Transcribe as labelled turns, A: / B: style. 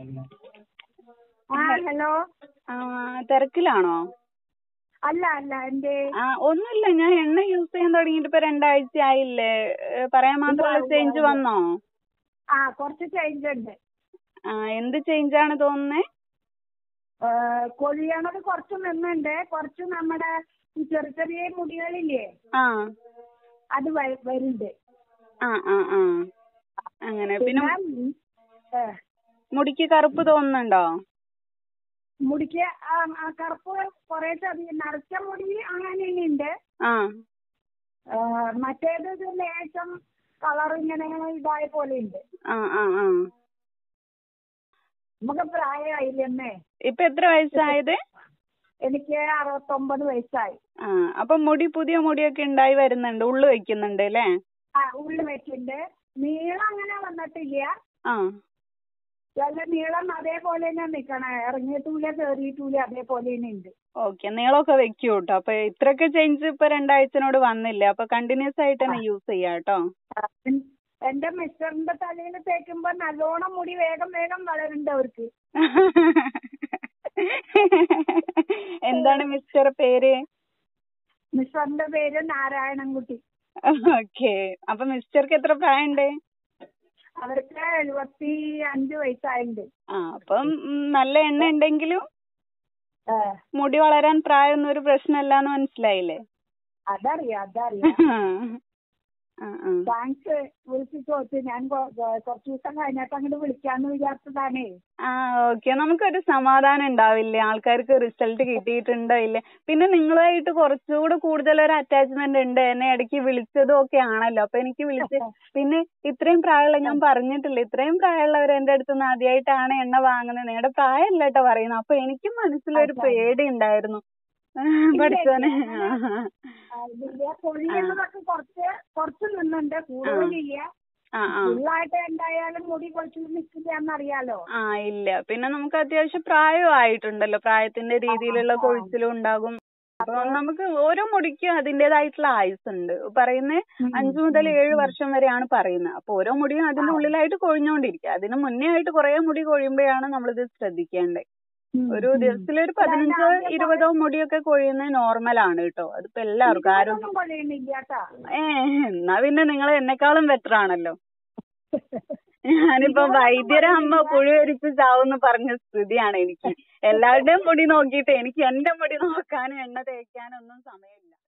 A: ആ ഹലോ
B: ആ തിരക്കിലാണോ
A: അല്ല അല്ല എന്റെ
B: ആ ഒന്നുമില്ല ഞാൻ എണ്ണ യൂസ് ചെയ്യാൻ തുടങ്ങിയിട്ട് ഇപ്പൊ രണ്ടാഴ്ച ആയില്ലേ ഏ, പറയാൻ മാത്രമുള്ള ചേഞ്ച് വന്നോ
A: ആ കുറച്ച് ചേഞ്ച് ഉണ്ട്
B: ആ എന്ത് ചേഞ്ച് ആണ് തോന്നുന്നേ
A: ഏ, കൊഴിയണത് കുറച്ച് നിന്നുണ്ട് കുറച്ച് നമ്മുടെ ഈ ചെറിയ ചെറിയ മുടികളില്ലേ
B: ആ
A: അത് വ- വരുന്നുണ്ട്
B: ആ ആ ആ അങ്ങനെ പിന്നെ
A: പിന്നെ ഏ,
B: മുടിക്ക് കറുപ്പ് തോന്നുന്നുണ്ടോ
A: മുടിക്ക് ആ, ആ കറുപ്പ് കുറേ ചെറിയ നരച്ച മുടി അങ്ങനെ ഉണ്ട്
B: ആ
A: ഏ, മറ്റേത് ഇത് ലേശം കളർ ഇങ്ങനെ ഇതായ പോലെ ഉണ്ട്
B: ആ ആ ആ
A: നമുക്ക് പ്രായമായില്ലെന്നേ
B: ഇപ്പൊ എത്ര വയസ്സായത്
A: എനിക്ക് അറുപത്തൊമ്പത് വയസ്സായി
B: ആ അപ്പൊ മുടി പുതിയ മുടിയൊക്കെ ഉണ്ടായി വരുന്നുണ്ട് ഉള്ളു വെക്കുന്നുണ്ട് അല്ലേ
A: ആ ഉള്ളു വെക്കുന്നുണ്ട് നീളം അങ്ങനെ വന്നിട്ടില്ല
B: ആ
A: നല്ല നീളം അതേപോലെ തന്നെ നിക്കണേ ഇറങ്ങിയിട്ടില്ല കേറിയിട്ടില്ല അതേപോലെ തന്നെ ഉണ്ട്
B: ഓക്കെ നീളമൊക്കെ വെക്കൂ കേട്ടോ അപ്പൊ ഇത്രയൊക്കെ ചേഞ്ച് ഇപ്പൊ രണ്ടാഴ്ചനോട് വന്നില്ല അപ്പൊ കണ്ടിന്യൂസ് ആയിട്ട് തന്നെ യൂസ് ചെയ്യാം കേട്ടോ
A: ആ, എൻ- എന്റെ മിസ്റ്ററിന്റെ തലയിൽ തേക്കുമ്പോ നല്ലോണം മുടി വേഗം വേഗം വളരുന്നുണ്ട് അവർക്ക്
B: എന്താണ് മിസ്റ്റർ പേര്
A: മിസ്റ്ററിന്റെ പേര് നാരായണൻകുട്ടി
B: ഓക്കെ അപ്പൊ മിസ്റ്റർക്ക് എത്ര പ്രായമുണ്ട്
A: അവർക്ക് എഴുപത്തി അഞ്ച് വയസ്സായിട്ടുണ്ട്
B: ആ അപ്പം ഉം, നല്ല എണ്ണ ഉണ്ടെങ്കിലും
A: ആ,
B: മുടി വളരാൻ പ്രായമൊന്നും ഒരു പ്രശ്നമല്ലാന്ന് മനസ്സിലായില്ലേ
A: അതറിയാം അതറിയാം
B: ആ ആ
A: താങ്ക്സ് വിളിച്ചു ചോദിച്ചു ഞാൻ കൊ- കൊ- കുറച്ച് ദിവസം കഴിഞ്ഞിട്ട് അങ്ങോട്ട് വിളിക്കാന്ന് വിചാരിച്ചതാണേ
B: ആ ഓക്കെ നമുക്കൊരു സമാധാനം ഉണ്ടാവില്ലേ ആൾക്കാർക്ക് റിസൾട്ട് കിട്ടിയിട്ടുണ്ടോ ഇല്ലേ പിന്നെ നിങ്ങളുമായിട്ട് കുറച്ചുകൂടെ കൂടുതൽ ഒരു അറ്റാച്ച്മെന്റ് ഉണ്ട് എന്നെ ഇടയ്ക്ക് വിളിച്ചതും ഒക്കെ ആണല്ലോ അപ്പൊ എനിക്ക് വിളിച്ച് പിന്നെ ഇത്രയും പ്രായമുള്ള ഞാൻ പറഞ്ഞിട്ടില്ല ഇത്രയും പ്രായമുള്ളവർ എന്റെ അടുത്ത് നിന്ന് ആദ്യമായിട്ടാണ് എണ്ണ വാങ്ങുന്നത് നിങ്ങളുടെ പ്രായമല്ല കേട്ടോ പറയുന്നത് അപ്പൊ എനിക്കും മനസ്സിലൊരു പേടി ഉണ്ടായിരുന്നു പഠിച്ചോനെ
A: ആ, ഇതിന്റെ കൊഴിയുന്നതൊക്കെ കുറച്ച് കുറച്ച് നിന്നുണ്ട് കൂടുതലില്ല
B: ആ ആ
A: ഫുള്ളായിട്ട് എന്തായാലും മുടി കുറച്ച് നിൽക്കില്ല എന്നറിയാലോ
B: ആ ഇല്ല പിന്നെ നമുക്ക് അത്യാവശ്യം പ്രായവും ആയിട്ടുണ്ടല്ലോ പ്രായത്തിന്റെ രീതിയിലുള്ള കൊഴിച്ചിലും ഉണ്ടാകും അപ്പൊ നമുക്ക് ഓരോ മുടിക്കും അതിന്റേതായിട്ടുള്ള ആയുസ് ഉണ്ട് പറയുന്നത് അഞ്ചു മുതൽ ഏഴ് വർഷം വരെയാണ് പറയുന്നത് അപ്പൊ ഓരോ മുടിയും അതിന്റെ ഉള്ളിലായിട്ട് കൊഴിഞ്ഞോണ്ടിരിക്കുക അതിന് മുന്നേ ആയിട്ട് കുറെ മുടി കൊഴിയുമ്പോഴാണ് നമ്മളിത് ശ്രദ്ധിക്കേണ്ടത്
A: ഉം,
B: ഒരു
A: ഉം.
B: ദിവസത്തിൽ ഒരു പതിനഞ്ചോ ഇരുപതോ മുടിയൊക്കെ കൊഴിയുന്നത് നോർമൽ ആണ് കേട്ടോ അതിപ്പോ എല്ലാവർക്കും ആരും
A: ഇതൊന്നും കൊള്ളിയുന്നില്ല കേട്ടാ
B: ഏ എന്നാ പിന്നെ നിങ്ങൾ എന്നെക്കാളും ബെറ്റർ ആണല്ലോ ഞാനിപ്പോ വൈദ്യരെ അമ്മ പുഴുവരിച്ച് ചാവുന്ന് പറഞ്ഞ സ്ഥിതിയാണ് എനിക്ക് എല്ലാവരുടെയും മുടി നോക്കിയിട്ട് എനിക്ക് എന്റെ മുടി നോക്കാനും എണ്ണ തേക്കാനും ഒന്നും സമയമില്ല